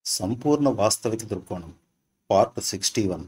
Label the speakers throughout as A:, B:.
A: సంపూర్ణ వాస్తవిక దృక్కోణం పార్ట్ సిక్స్టీ వన్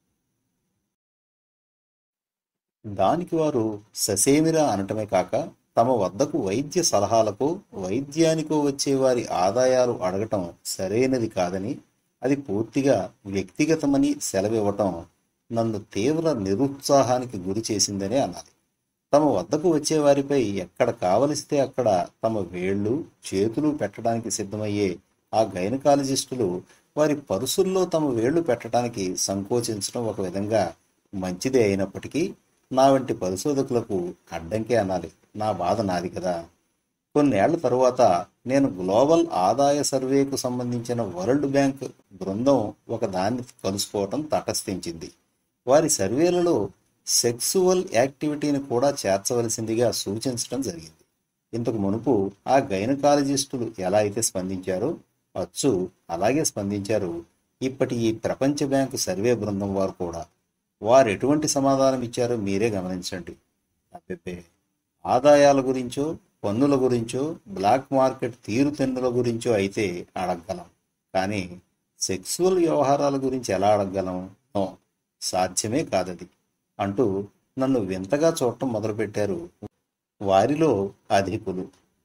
A: దానికి వారు ససేమిరా అనటమే కాక తమ వద్దకు వైద్య సలహాలకు వైద్యానికో వచ్చే వారి ఆదాయాలు అడగటం సరైనది కాదని అది పూర్తిగా వ్యక్తిగతమని సెలవివ్వటం నన్ను తీవ్ర నిరుత్సాహానికి గురి చేసిందనే అనాలి తమ వద్దకు వచ్చే వారిపై ఎక్కడ కావలిస్తే అక్కడ తమ వేళ్ళు చేతులు పెట్టడానికి సిద్ధమయ్యే ఆ గైనకాలజిస్టులు వారి పరుసుల్లో తమ వేళ్లు పెట్టడానికి సంకోచించడం ఒక విధంగా మంచిదే అయినప్పటికీ నా వంటి పరిశోధకులకు అడ్డంకే అనాలి నా బాధ నాది కదా కొన్నేళ్ల తరువాత నేను గ్లోబల్ ఆదాయ సర్వేకు సంబంధించిన వరల్డ్ బ్యాంక్ బృందం ఒక దాన్ని కలుసుకోవటం తటస్థించింది వారి సర్వేలలో సెక్సువల్ యాక్టివిటీని కూడా చేర్చవలసిందిగా సూచించడం జరిగింది ఇంతకు మునుపు ఆ గైనకాలజిస్టులు ఎలా అయితే స్పందించారో అచ్చు అలాగే స్పందించారు ఇప్పటి ఈ ప్రపంచ బ్యాంకు సర్వే బృందం వారు కూడా వారు ఎటువంటి సమాధానం ఇచ్చారో మీరే గమనించండి అబ్బెబ్బే ఆదాయాల గురించో పన్నుల గురించో బ్లాక్ మార్కెట్ తీరుతెన్నుల గురించో అయితే అడగగలం కానీ సెక్సువల్ వ్యవహారాల గురించి ఎలా అడగగలం నో సాధ్యమే కాదది అంటూ నన్ను వింతగా చూడటం మొదలుపెట్టారు వారిలో అధికులు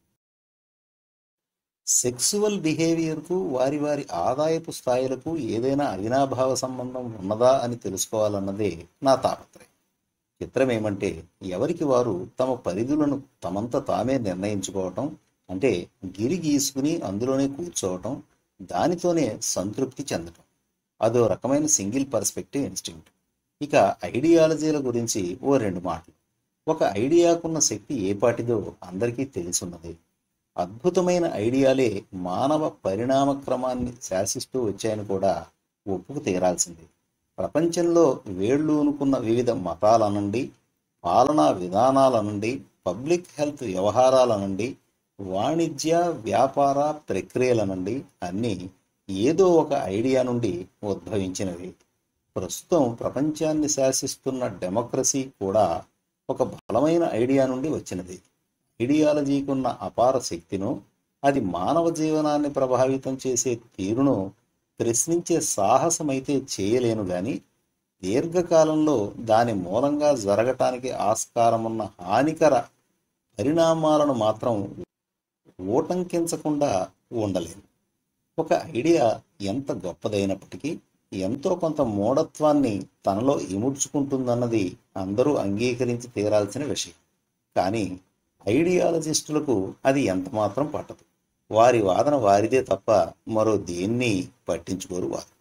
A: సెక్సువల్ బిహేవియర్కు వారి వారి ఆదాయపు స్థాయిలకు ఏదైనా అవినాభావ సంబంధం ఉన్నదా అని తెలుసుకోవాలన్నదే నా తాపత్రయం చిత్రం ఏమంటే ఎవరికి వారు తమ పరిధులను తమంత తామే నిర్ణయించుకోవటం అంటే గిరి గీసుకుని అందులోనే కూర్చోవటం దానితోనే సంతృప్తి చెందటం అదో రకమైన సింగిల్ పర్స్పెక్టివ్ ఇన్స్టింక్ట్ ఇక ఐడియాలజీల గురించి ఓ రెండు మాటలు ఒక ఐడియాకున్న శక్తి ఏ పాటిదో అందరికీ తెలుసున్నది అద్భుతమైన ఐడియాలే మానవ పరిణామ క్రమాన్ని శాసిస్తూ వచ్చాయని కూడా ఒప్పుకు తీరాల్సింది ప్రపంచంలో వేళ్ళూనుకున్న వివిధ మతాలనండి పాలనా విధానాలనండి పబ్లిక్ హెల్త్ వ్యవహారాలనండి వాణిజ్య వ్యాపార ప్రక్రియలనండి అన్నీ ఏదో ఒక ఐడియా నుండి ఉద్భవించినవి ప్రస్తుతం ప్రపంచాన్ని శాసిస్తున్న డెమోక్రసీ కూడా ఒక బలమైన ఐడియా నుండి వచ్చినది ఐడియాలజీకున్న అపార శక్తిను అది మానవ జీవనాన్ని ప్రభావితం చేసే తీరును ప్రశ్నించే సాహసమైతే చేయలేను గాని దీర్ఘకాలంలో దాని మూలంగా జరగటానికి ఆస్కారమున్న హానికర పరిణామాలను మాత్రం ఊటంకించకుండా ఉండలేను ఒక ఐడియా ఎంత గొప్పదైనప్పటికీ ఎంతో కొంత మూఢత్వాన్ని తనలో ఇముడ్చుకుంటుందన్నది అందరూ అంగీకరించి తీరాల్సిన విషయం కానీ ఐడియాలజిస్టులకు అది ఎంత మాత్రం పట్టదు వారి వాదన వారిదే తప్ప మరో దేన్ని పట్టించుకోరు వారు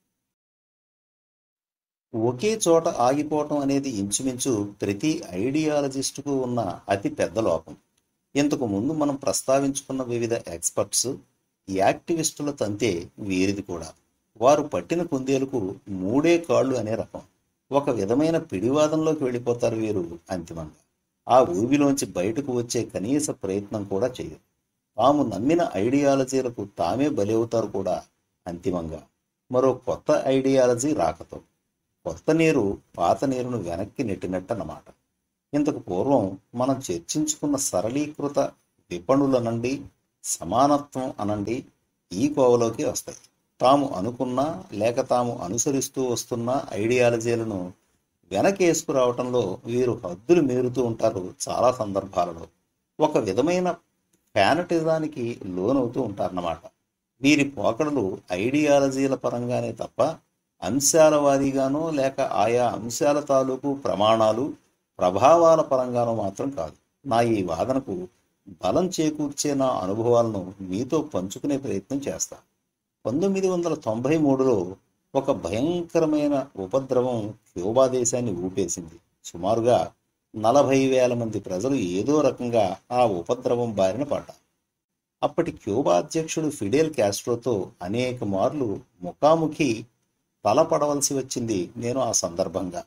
A: ఒకే చోట ఆగిపోవటం అనేది ఇంచుమించు ప్రతి ఐడియాలజిస్టుకు ఉన్న అతి పెద్ద లోపం ఇంతకు ముందు మనం ప్రస్తావించుకున్న వివిధ ఎక్స్పర్ట్స్ యాక్టివిస్టుల తంతే వీరిది కూడా వారు పట్టిన కుందేలకు మూడే కాళ్ళు అనే రకం ఒక విధమైన పిడివాదంలోకి వెళ్ళిపోతారు వీరు అంతిమంగా ఆ ఊబిలోంచి బయటకు వచ్చే కనీస ప్రయత్నం కూడా చేయరు తాము నమ్మిన ఐడియాలజీలకు తామే బలవుతారు కూడా అంతిమంగా మరో కొత్త ఐడియాలజీ రాకతో కొత్త నీరు పాత నీరును వెనక్కి నెట్టినట్టన్నమాట ఇంతకు పూర్వం మనం చర్చించుకున్న సరళీకృత విపణులనండి సమానత్వం అనండి ఈ కోవలోకి వస్తాయి తాము అనుకున్న లేక తాము అనుసరిస్తూ వస్తున్న ఐడియాలజీలను వెనకేసుకురావటంలో వీరు హద్దులు మీరుతూ ఉంటారు చాలా సందర్భాలలో ఒక విధమైన ఫ్యానటిజానికి లోనవుతూ ఉంటారన్నమాట వీరి పోకడలు ఐడియాలజీల పరంగానే తప్ప అంశాల వారీగానో లేక ఆయా అంశాల తాలూకు ప్రమాణాలు ప్రభావాల పరంగానో మాత్రం కాదు నా ఈ వాదనకు బలం చేకూర్చే నా అనుభవాలను మీతో పంచుకునే ప్రయత్నం చేస్తా పంతొమ్మిది వందల తొంభై మూడులో ఒక భయంకరమైన ఉపద్రవం క్యూబా దేశాన్ని ఊపేసింది సుమారుగా నలభై వేల మంది ప్రజలు ఏదో రకంగా ఆ ఉపద్రవం బారిన పడ్డారు అప్పటి క్యూబా అధ్యక్షుడు ఫిడేల్ క్యాస్ట్రోతో అనేక మార్లు ముఖాముఖి తలపడవలసి వచ్చింది నేను ఆ సందర్భంగా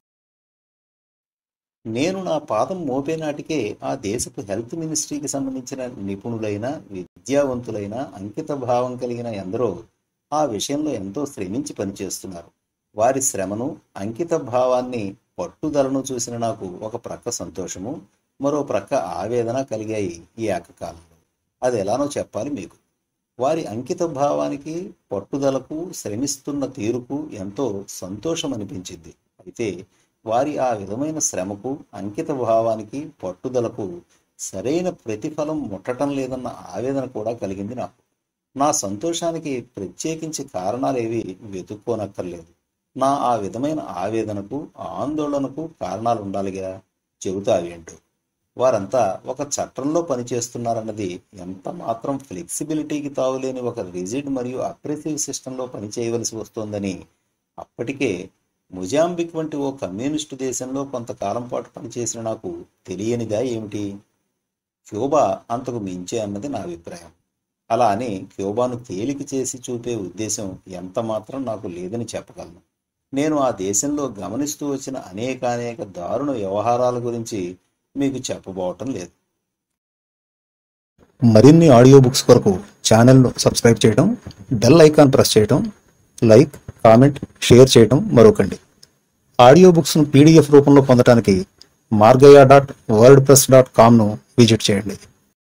A: నేను నా పాదం మోపే నాటికే ఆ దేశపు హెల్త్ మినిస్ట్రీకి సంబంధించిన నిపుణులైన విద్యావంతులైన అంకిత భావం కలిగిన ఎందరో ఆ విషయంలో ఎంతో శ్రమించి పనిచేస్తున్నారు వారి శ్రమను అంకిత భావాన్ని పట్టుదలను చూసిన నాకు ఒక ప్రక్క సంతోషము మరో ప్రక్క ఆవేదన కలిగాయి ఈ ఏకకాలంలో అది ఎలానో చెప్పాలి మీకు వారి అంకిత భావానికి పట్టుదలకు శ్రమిస్తున్న తీరుకు ఎంతో సంతోషం అనిపించింది అయితే వారి ఆ విధమైన శ్రమకు అంకిత భావానికి పట్టుదలకు సరైన ప్రతిఫలం ముట్టడం లేదన్న ఆవేదన కూడా కలిగింది నాకు నా సంతోషానికి ప్రత్యేకించి కారణాలేవి వెతుక్కోనక్కర్లేదు నా ఆ విధమైన ఆవేదనకు ఆందోళనకు కారణాలు ఉండాలిగా చెబుతా ఏంటో వారంతా ఒక చట్టంలో పనిచేస్తున్నారన్నది ఎంత మాత్రం ఫ్లెక్సిబిలిటీకి తావులేని ఒక రిజిడ్ మరియు అప్రెసివ్ సిస్టంలో పనిచేయవలసి వస్తోందని అప్పటికే మొజాంబిక్ వంటి ఓ కమ్యూనిస్టు దేశంలో కొంతకాలం పాటు పనిచేసిన నాకు తెలియనిదా ఏమిటి క్యూబా అంతకు మించే అన్నది నా అభిప్రాయం అలా అని క్యూబాను తేలిక చేసి చూపే ఉద్దేశం ఎంత మాత్రం నాకు లేదని చెప్పగలను నేను ఆ దేశంలో గమనిస్తూ వచ్చిన అనేకానేక దారుణ వ్యవహారాల గురించి మీకు చెప్పబోవటం లేదు
B: మరిన్ని ఆడియో బుక్స్ కొరకు ఛానల్ను సబ్స్క్రైబ్ చేయడం బెల్ ఐకాన్ ప్రెస్ చేయడం లైక్ కామెంట్ షేర్ చేయడం మరొకండి ఆడియో బుక్స్ను పీడిఎఫ్ రూపంలో పొందడానికి Margayya dot WordPress dot కామ్ను విజిట్ చేయండి